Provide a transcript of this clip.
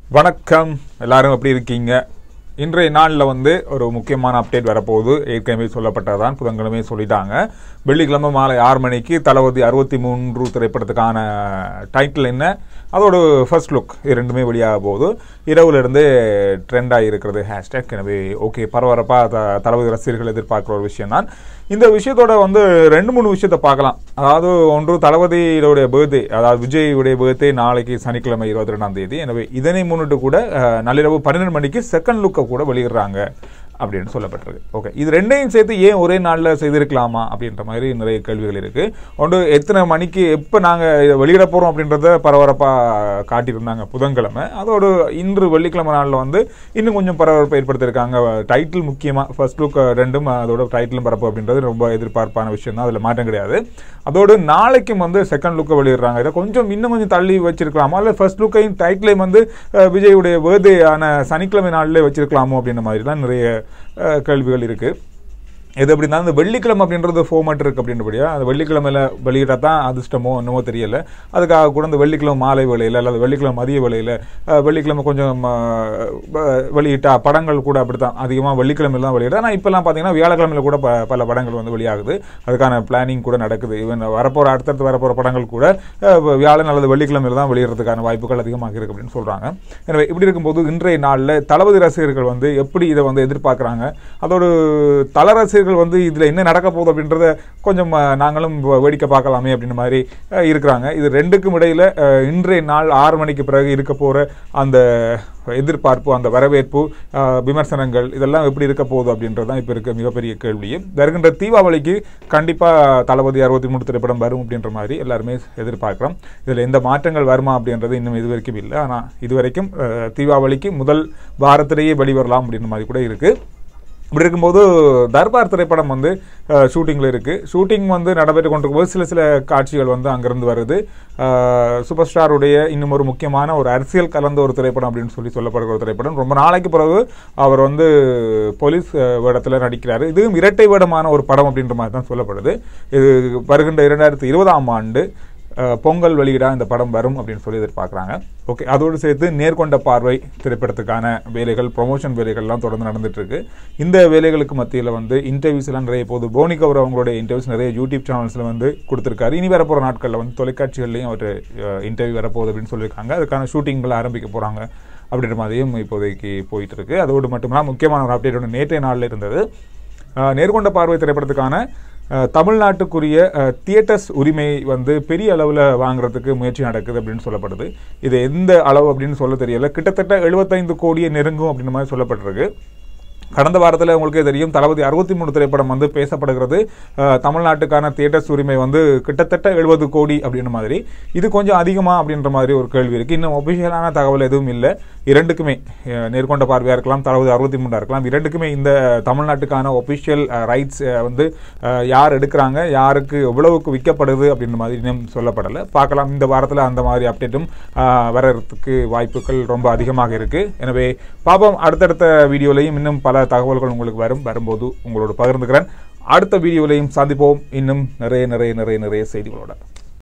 வணக்கம் எல்லாரும் எப்படி இருக்கீங்க இன்றைய நாளில் வந்து ஒரு முக்கியமான அப்டேட் வரப்போகுது ஏற்கனவே சொல்லப்பட்டதான் புதன்கிழமை சொல்லிட்டாங்க வெள்ளிக்கிழமை மாலை ஆறு மணிக்கு தளபதி அறுபத்தி மூன்று திரைப்படத்துக்கான டைட்டில் என்ன அதோட ஃபர்ஸ்ட் லுக் இது ரெண்டுமே வெளியாக போகுது இரவுல இருந்து ட்ரெண்டாக இருக்கிறது ஹேஷ்டேக் எனவே ஓகே பரபரப்பாக த தளபதி ரசிகர்கள் எதிர்பார்க்குற ஒரு விஷயம் தான் இந்த விஷயத்தோட வந்து ரெண்டு மூணு விஷயத்தை பார்க்கலாம் அதாவது ஒன்று தளபதியுடைய பர்த்டே அதாவது விஜயுடைய பர்த்டே நாளைக்கு சனிக்கிழமை இருபத்தி ரெண்டாம் தேதி எனவே இதனை முன்னிட்டு கூட அஹ், நள்ளிரவு பன்னிரெண்டு மணிக்கு செகண்ட் லுக்கை கூட வெளியிடுறாங்க அப்படின்னு சொல்லப்பட்டிருக்கு ஓகே இது ரெண்டையும் சேர்த்து ஏன் ஒரே நாளில் செய்திருக்கலாமா அப்படின்ற மாதிரி நிறைய கேள்விகள் இருக்கு ஒன்று எத்தனை மணிக்கு எப்போ நாங்கள் இதை வெளியிட போகிறோம் அப்படின்றத பரபரப்பாக காட்டியிருந்தாங்க புதன்கிழமை அதோடு இன்று வெள்ளிக்கிழமை நாளில் வந்து இன்னும் கொஞ்சம் பரபரப்பை ஏற்படுத்தியிருக்காங்க டைட்டில் முக்கியமாக ஃபர்ஸ்ட் லுக் ரெண்டும் அதோட டைட்டிலும் பரப்பு அப்படின்றது ரொம்ப எதிர்பார்ப்பான விஷயம் தான் அதில் மாற்றம் கிடையாது அதோடு நாளைக்கும் வந்து செகண்ட் லுக்கை வெளியிடுறாங்க இதை கொஞ்சம் இன்னும் கொஞ்சம் தள்ளி வச்சிருக்கலாமா இல்லை ஃபர்ஸ்ட் லுக்கையும் டைட்டிலையும் வந்து அஹ், விஜயுடைய birthday ஆன சனிக்கிழமை நாளிலே வச்சிருக்கலாமோ அப்படின்ற மாதிரி தான் நிறைய அஹ், கேள்விகள் இருக்குது எது எப்படின்னா இந்த வெள்ளிக்கிழமை அப்படின்றது ஃபார்மேட் இருக்குது அப்படின்றபடியா அந்த வெள்ளிக்கிழமையில வெளியிட்டா தான் அதிர்ஷ்டமோ என்னமோ தெரியல அதுக்காக கூட இந்த வெள்ளிக்கிழமை மாலை வேளையில் அல்லது வெள்ளிக்கிழமை மதிய வேளையில் அஹ், வெள்ளிக்கிழமை கொஞ்சம் அஹ், வ- வெளியிட்டா படங்கள் கூட அப்படி தான் அதிகமாக வெள்ளிக்கிழமையில் தான் வெளியிட ஆனால் இப்போல்லாம் பார்த்தீங்கன்னா வியாழக்கிழமையில கூட ப- பல படங்கள் வந்து வெளியாகுது அதுக்கான பிளானிங் கூட நடக்குது ஈவன் வரப்போகிற அடுத்தடுத்து வரப்போகிற படங்கள் கூட அஹ், வியாழன் அல்லது வெள்ளிக்கிழமையில் தான் வெளியிடுறதுக்கான வாய்ப்புகள் அதிகமாக இருக்குது அப்படின்னு சொல்கிறாங்க எனவே இப்படி இருக்கும்போது இன்றைய நாளில் தளபதி ரசிகர்கள் வந்து எப்படி இதை வந்து எதிர்பார்க்குறாங்க அதோடு தல ரசிகர்கள் வந்து இதில் என்ன நடக்க போகுது அப்படின்றத கொஞ்சம் அஹ், நாங்களும் வ- வேடிக்கை பார்க்கலாமே அப்படின்ற மாதிரி அஹ், இருக்கிறாங்க இது ரெண்டுக்கும் இடையில் இன்றைய நாள் ஆறு மணிக்கு பிறகு இருக்க போகிற அந்த எதிர்பார்ப்பு அந்த வரவேற்பு அஹ், விமர்சனங்கள் இதெல்லாம் எப்படி இருக்க போகுது அப்படின்றது தான் இப்போ இருக்க மிகப்பெரிய கேள்வி வருகின்ற தீபாவளிக்கு கண்டிப்பாக தளபதி அறுபத்தி மூணு திரைப்படம் வரும் அப்படின்ற மாதிரி எல்லாருமே எதிர்பார்க்குறோம் இதில் எந்த மாற்றங்கள் வருமா அப்படின்றது இன்னும் இது வரைக்கும் இல்லை ஆனால் இது வரைக்கும் அஹ், தீபாவளிக்கு முதல் வாரத்திலேயே வெளிவரலாம் அப்படின்ற மாதிரி கூட இருக்குது இப்படி இருக்கும்போது தர்பார் திரைப்படம் வந்து ஷூட்டிங்கில் இருக்குது ஷூட்டிங் வந்து நடைபெற்று கொண்டிருக்கும்போது சில சில காட்சிகள் வந்து அங்கிருந்து வருது அஹ், சூப்பர் ஸ்டாருடைய இன்னும் ஒரு முக்கியமான ஒரு அரசியல் கலந்த ஒரு திரைப்படம் அப்படின்னு சொல்லி சொல்லப்படுகிற ஒரு திரைப்படம் ரொம்ப நாளைக்கு பிறகு அவர் வந்து போலீஸ் அஹ், வேடத்தில் நடிக்கிறாரு இதுவும் இரட்டை வேடமான ஒரு படம் அப்படின்ற மாதிரி தான் சொல்லப்படுது இது வருகின்ற இரண்டாயிரத்தி இருபதாம் ஆண்டு அஹ், பொங்கல் வெளியிடா இந்த படம் வரும் அப்படின்னு சொல்லி எதிர்பார்க்குறாங்க ஓகே அதோடு சேர்த்து நேர்கொண்ட பார்வை திரைப்படத்துக்கான வேலைகள் ப்ரொமோஷன் வேலைகள்லாம் தொடர்ந்து நடந்துட்டு இருக்கு இந்த வேலைகளுக்கு மத்தியில் வந்து இன்டர்வியூஸ் எல்லாம் நிறைய போகுது போனி கவுர் அவங்களுடைய இன்டர்வியூஸ் நிறைய யூடியூப் சேனல்ஸில் வந்து கொடுத்துருக்காரு இனி வரப்போகிற நாட்களில் வந்து தொலைக்காட்சிகள்லையும் அவர் இன்டர்வியூ வரப்போகுது அப்படின்னு சொல்லியிருக்காங்க அதுக்கான ஷூட்டிங்கள் ஆரம்பிக்க போகிறாங்க அப்படின்ற மாதிரியும் இப்போதைக்கு போயிட்டு இருக்கு அதோடு மட்டுமில்லாமல் முக்கியமான ஒரு அப்டேட் ஒன்று நேற்றைய நாளில் இருந்தது அஹ், நேர்கொண்ட பார்வை திரைப்படத்துக்கான அஹ், தமிழ்நாட்டுக்குரிய அஹ், தியேட்டர்ஸ் உரிமை வந்து பெரிய அளவில் வாங்குறதுக்கு முயற்சி நடக்குது அப்படின்னு சொல்லப்படுது இது எந்த அளவு அப்படின்னு சொல்ல தெரியல கிட்டத்தட்ட எழுபத்தைந்து கோடியை நெருங்கும் அப்படின்ற மாதிரி சொல்லப்பட்டிருக்கு கடந்த வாரத்தில் உங்களுக்கே தெரியும் தளபதி அறுபத்தி மூணு திரைப்படம் வந்து பேசப்படுகிறது அஹ், தமிழ்நாட்டுக்கான தியேட்டர்ஸ் உரிமை வந்து கிட்டத்தட்ட எழுபது கோடி அப்படின்ற மாதிரி இது கொஞ்சம் அதிகமா அப்படின்ற மாதிரி ஒரு கேள்வி இருக்கு இன்னும் ஒபிஷியலான தகவல் எதுவும் இல்லை இரண்டுக்குமே அஹ், நேர்கொண்ட பார்வையாக இருக்கலாம் தளபதி அறுபத்தி மூணா இருக்கலாம் இரண்டுக்குமே இந்த தமிழ்நாட்டுக்கான ஒபிஷியல் ரைட்ஸ் வந்து அஹ், யார் எடுக்கிறாங்க யாருக்கு எவ்வளவுக்கு விற்கப்படுது அப்படின்ற மாதிரி இன்னும் சொல்லப்படலை பார்க்கலாம் இந்த வாரத்தில் அந்த மாதிரி அப்டேட்டும் வர்றதுக்கு வாய்ப்புகள் ரொம்ப அதிகமாக இருக்கு எனவே பாப்போம் அடுத்தடுத்த வீடியோலையும் இன்னும் பல தகவல்கள் உங்களுக்கு வரும் வரும்போது உங்களோட பகிர்ந்துக்கிறேன் அடுத்த வீடியோலையும் சந்திப்போம் இன்னும் நிறைய நிறைய நிறைய நிறைய செய்திகளோட